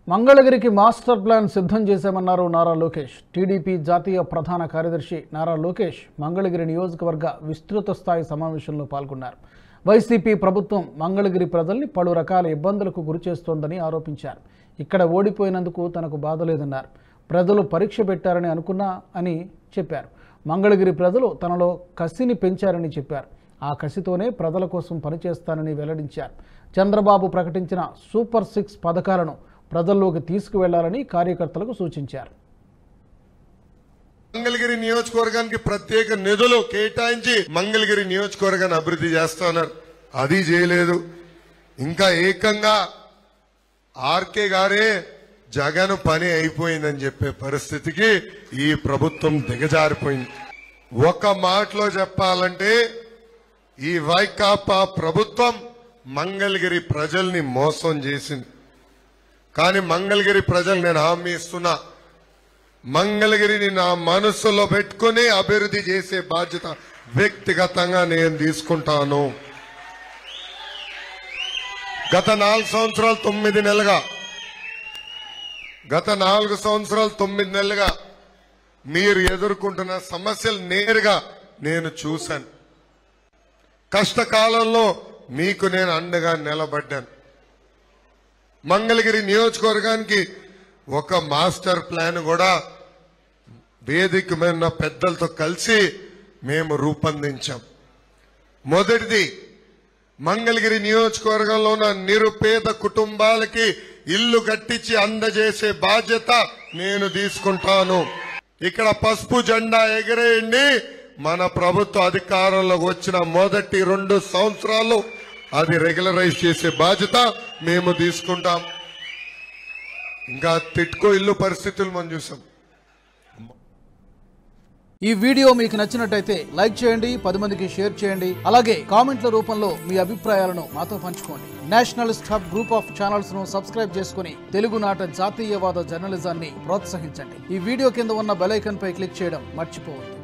మంగళగిరికి master plan సిద్ధం చేశామన్నారు Nara Lokesh TDP జాతీయ ప్రధాన కార్యదర్శి నారా లోకేష్ మంగళగిరి నియోజకవర్గ విస్తృత స్థాయి సమావేశంలో పాల్గొన్నారు వైసీపీ ప్రభుత్వం మంగళగిరి ప్రజల్ని పలు రకాల ఇబ్బందులకు గురిచేస్తోందని ఆరోపించారు ఇక్కడ ఓడిపోయినందుకు తనకు బాధ లేదన్నారు ప్రజలు పరీక్ష పెట్టారని అనుకున్నా అని చెప్పారు మంగళగిరి ప్రజలు తనలో కసిని పెంచారని చెప్పారు ఆ కసితోనే ప్రజల కోసం పనిచేస్తానని వెల్లడించారు చంద్రబాబు ప్రకటించిన సూపర్ సిక్స్ పథకాలను ప్రజల్లోకి తీసుకువెళ్లాలని కార్యకర్తలకు సూచించారు మంగళగిరి నియోజకవర్గానికి ప్రత్యేక నిధులు కేటాయించి మంగళగిరి నియోజకవర్గాన్ని అభివృద్ధి చేస్తున్నారు అది చేయలేదు ఇంకా ఏకంగా ఆర్కే గారే జగన్ పని అయిపోయిందని చెప్పే పరిస్థితికి ఈ ప్రభుత్వం దిగజారిపోయింది ఒక మాటలో చెప్పాలంటే ఈ వైకాపా ప్రభుత్వం మంగళగిరి ప్రజల్ని మోసం చేసింది కానీ మంగళగిరి ప్రజలు నేను హామీ ఇస్తున్నా మంగళగిరిని నా మనసులో పెట్టుకుని అభివృద్ధి చేసే బాధ్యత వ్యక్తిగతంగా నేను తీసుకుంటాను గత నాలుగు సంవత్సరాలు తొమ్మిది నెలలుగా గత నాలుగు సంవత్సరాలు తొమ్మిది నెలలుగా మీరు ఎదుర్కొంటున్న సమస్యలు నేరుగా నేను చూశాను కష్టకాలంలో మీకు నేను అండగా నిలబడ్డాను మంగళగిరి నియోజకవర్గానికి ఒక మాస్టర్ ప్లాన్ కూడా వేదిక మీద ఉన్న పెద్దలతో కలిసి మేము రూపొందించాం మొదటిది మంగళగిరి నియోజకవర్గంలో ఉన్న నిరుపేద కుటుంబాలకి ఇల్లు కట్టించి అందజేసే బాధ్యత నేను తీసుకుంటాను ఇక్కడ పసుపు జెండా ఎగరేయండి మన ప్రభుత్వ అధికారంలోకి వచ్చిన మొదటి రెండు సంవత్సరాలు అది రెగ్యులరైజ్ చేసే బాధ్యత మేము తీసుకుంటాం ఇంకా తిట్టుకో ఇల్లు పరిస్థితులు మనం చూసాం ఈ వీడియో మీకు నచ్చినట్టయితే లైక్ చేయండి పది మందికి షేర్ చేయండి అలాగే కామెంట్ల రూపంలో మీ అభిప్రాయాలను మాతో పంచుకోండి nationalist hub group of channels ను సబ్స్క్రైబ్ చేసుకుని తెలుగునాట జాతీయవాద జర్నలిజాన్ని ప్రోత్సహించండి ఈ వీడియో కింద ఉన్న బెల్ ఐకాన్ పై క్లిక్ చేయడం మర్చిపోవద్దు